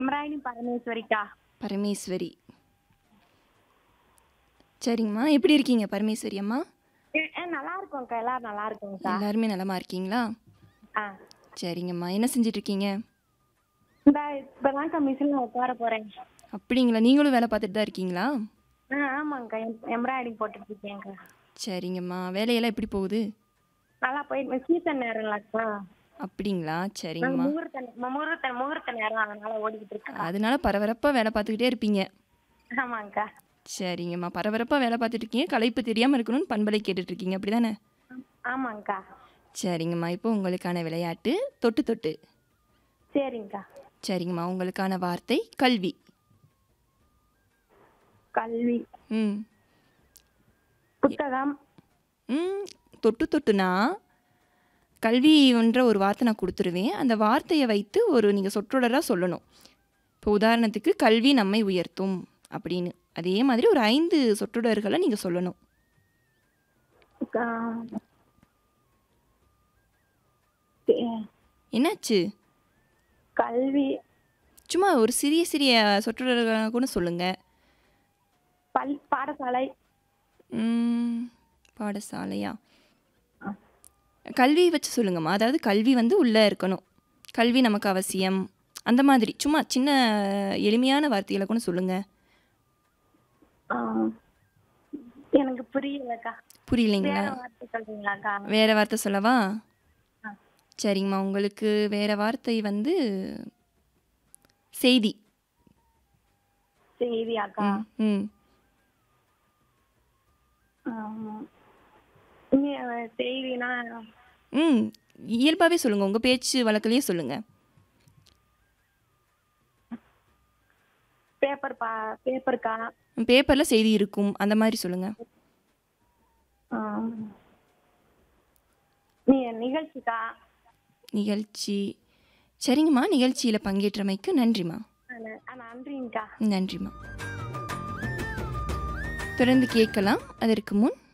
இம்ராயினி பரமேஸ்வரிக்கா பரமேஸ்வரி சரிங்கம்மா எப்படி இருக்கீங்க பரமேஸ்வரி அம்மா ஏ, ஏ, நல்லா இருக்கோம்க்கா எல்லாரும் நல்லா இருக்கோம்க்கா எல்லாருமே நலமா இருக்கீங்களா ஆ சரிங்கம்மா என்ன செஞ்சுட்டு இருக்கீங்க இந்த இப்பதான்க்கா மிஷினில் உட்கார போறேன் அப்படிங்களா நீங்களும் வேலை பார்த்துட்டு தான் இருக்கீங்களா ஆ ஆமாங்க்கா எம்ப்ராய்டிங் போட்டுட்டு இருக்கேன்க்கா சரிங்கம்மா வேலையெல்லாம் எப்படி போகுது நல்லா போயிட்டு சீசன் நேரம்லக்கா அப்படிங்களா சரிங்கம்மா முகூர்த்த நே- முகூர்த்த முகூர்த்த நேரம் அதனால ஓடிக்கிட்டு இருக்கா அதனால பரபரப்பாக வேலை பார்த்துக்கிட்டே இருப்பீங்க ஆமாங்க்கா சரிங்கம்மா பரபரப்பாக வேலை பார்த்துட்டு இருக்கீங்க களைப்பு தெரியாமல் இருக்கணும்னு பண்பலை கேட்டுட்டு இருக்கீங்க அப்படி தானே ஆமாங்க்கா சரிங்கம்மா இப்போ உங்களுக்கான விளையாட்டு தொட்டு தொட்டு சரிங்க்கா சரிங்கம்மா உங்களுக்கான வார்த்தை கல்வி கல்வி ம் புத்தகம் ம் தொட்டு தொட்டுனா கல்வின்ற ஒரு வார்த்தை நான் கொடுத்துருவேன் அந்த வார்த்தையை வைத்து ஒரு நீங்கள் சொற்றொடராக சொல்லணும் இப்போ உதாரணத்துக்கு கல்வி நம்மை உயர்த்தும் அப்படின்னு அதே மாதிரி ஒரு ஐந்து சொற்றொடர்களை நீங்கள் சொல்லணும் க- தே- என்னாச்சு கல்வி சும்மா ஒரு சிறிய சிறிய சொற்றொடர்களை கூட சொல்லுங்கள் பல் பாடசாலை ம், பாடசாலையா கல்வி வச்சு சொல்லுங்கம்மா அதாவது கல்வி வந்து உள்ளே இருக்கணும் கல்வி நமக்கு அவசியம் அந்த மாதிரி சும்மா சின்ன எளிமையான வார்த்தைகளை கூட சொல்லுங்கள் ஆ, எனக்கு புரியலக்கா புரியலைங்களா வேற வார்த்தை சொல்றீங்களாக்கா வேற வார்த்தை சொல்லவா ஆ. சரிங்கம்மா உங்களுக்கு வேற வார்த்தை வந்து செய்தி செய்தியாக்கா ம் ஆம். இங்க செய்தினா ம் இயல்பாகவே சொல்லுங்கள் உங்கள் பேச்சு வழக்கிலேயே சொல்லுங்கள் பேப்பர் பா பேப்பர்க்கா பேப்பரில் செய்தி இருக்கும் அந்த மாதிரி சொல்லுங்கள் ஆம். நீ நிகழ்ச்சிக்கா நிகழ்ச்சி சரிங்கம்மா நிகழ்ச்சியில் பங்கேற்றமைக்கு நன்றிம்மா ஆ, ந- ஆ, நன்றிங்கக்கா நன்றிம்மா தொடர்ந்து கேட்கலாம் அதற்கு முன்